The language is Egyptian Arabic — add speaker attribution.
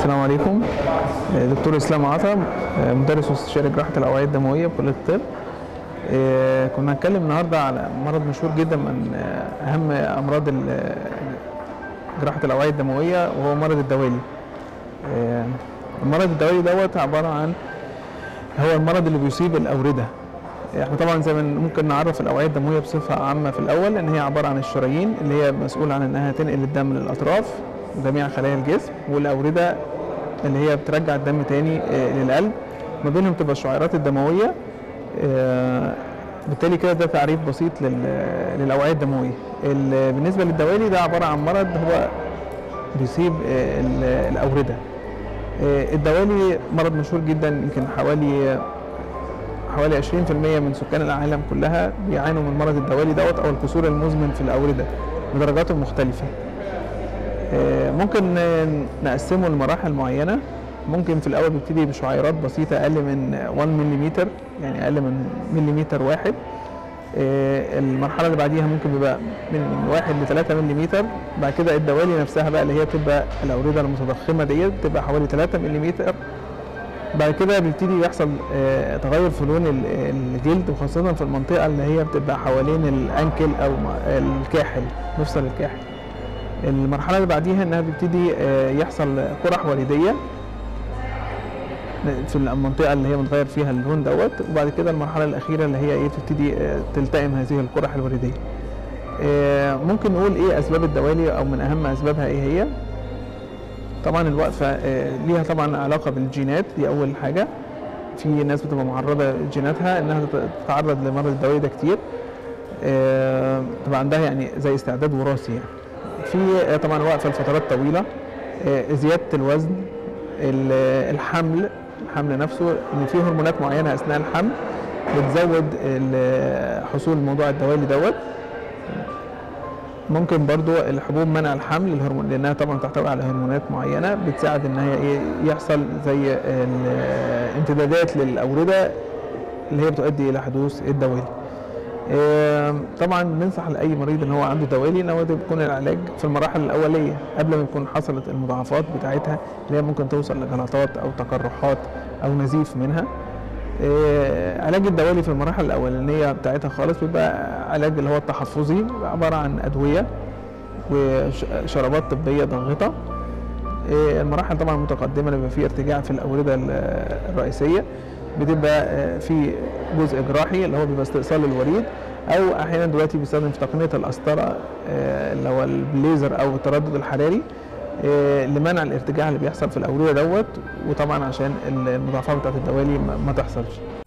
Speaker 1: السلام عليكم دكتور اسلام عطا مدرس واستشاري جراحه الاوعيه الدمويه بكليه الطب إيه، كنا هنتكلم النهارده على مرض مشهور جدا من آه، اهم امراض ال- جراحه الاوعيه الدمويه وهو مرض الدوالي إيه، المرض الدوالي دوت عباره عن هو المرض اللي بيصيب الاورده احنا طبعا زي ما ممكن نعرف الاوعيه الدمويه بصفه عامه في الاول ان هي عباره عن الشرايين اللي هي مسؤوله عن انها تنقل الدم للاطراف جميع خلايا الجسم والاورده اللي هي بترجع الدم تاني آه، للقلب ما بينهم تبقى الشعيرات الدمويه آه، بالتالي كده ده تعريف بسيط لل- للاوعيه الدمويه ال- بالنسبه للدوالي ده عباره عن مرض هو بيصيب آه، ال- الاورده آه، الدوالي مرض مشهور جدا يمكن حوالي حوالي 20% من سكان العالم كلها بيعانوا من مرض الدوالي دوت او الكسور المزمن في الاورده بدرجاته المختلفه آه، ممكن آه، نقسمه لمراحل معينه ممكن في الاول بيبتدي بشعيرات بسيطه اقل من 1 ملم يعني اقل من مليمتر واحد آه، المرحله اللي بعديها ممكن بيبقى من 1 ل 3 ملم بعد كده الدوالي نفسها بقى اللي هي بتبقى الاورده المتضخمه ديت بتبقى حوالي 3 ملم بعد كده بيبتدي يحصل آه، تغير في لون ال- الجلد وخاصة في المنطقة اللي هي بتبقى حوالين الأنكل أو م- الكاحل مفصل الكاحل المرحلة اللي بعديها إنها بيبتدي آه، يحصل قرح وريدية في المنطقة اللي هي متغير فيها اللون دوت وبعد كده المرحلة الأخيرة اللي هي إيه تبتدي آه، تلتئم هذه القرح الوريدية آه، ممكن نقول إيه أسباب الدوالي أو من أهم أسبابها إيه هي طبعا الوقفه آه، ليها طبعا علاقه بالجينات دي اول حاجه في ناس بتبقى معرضه جيناتها انها تت- تتعرض لمرض الدوالي ده كتير آه، تبقى عندها يعني زي استعداد وراثي يعني في آه، طبعا وقفه لفترات طويله آه، زياده الوزن ال- الحمل الحمل نفسه ان في هرمونات معينه اثناء الحمل بتزود ال- حصول موضوع الدوالي دوت ممكن برضو الحبوب منع الحمل الهرمون لانها طبعا تحتوي على هرمونات معينه بتساعد ان هي ايه يحصل زي الامتدادات للاورده اللي هي بتؤدي الى حدوث الدوالي آم، طبعا بننصح لاي مريض ان هو عنده دوالي ان هو ده بيكون العلاج في المراحل الاوليه قبل ما يكون حصلت المضاعفات بتاعتها اللي هي ممكن توصل لجلطات او تقرحات او نزيف منها آه، علاج الدوالي في المراحل الاولانيه بتاعتها خالص بيبقى علاج اللي هو التحفظي عباره عن ادويه وشرابات طبيه ضاغطه آه، المراحل طبعا المتقدمه اللي بيبقى فيه ارتجاع في الاورده ال- الرئيسيه بتبقى آه، في جزء جراحي اللي هو بيبقى استئصال الوريد او احيانا دلوقتي بيستخدم في تقنيه القسطره آه، اللي هو الليزر او التردد الحراري آه، لمنع الارتجاع اللي بيحصل في الاورده دوت وطبعا عشان المضاعفات بتاعت الدوالي ما ما تحصلش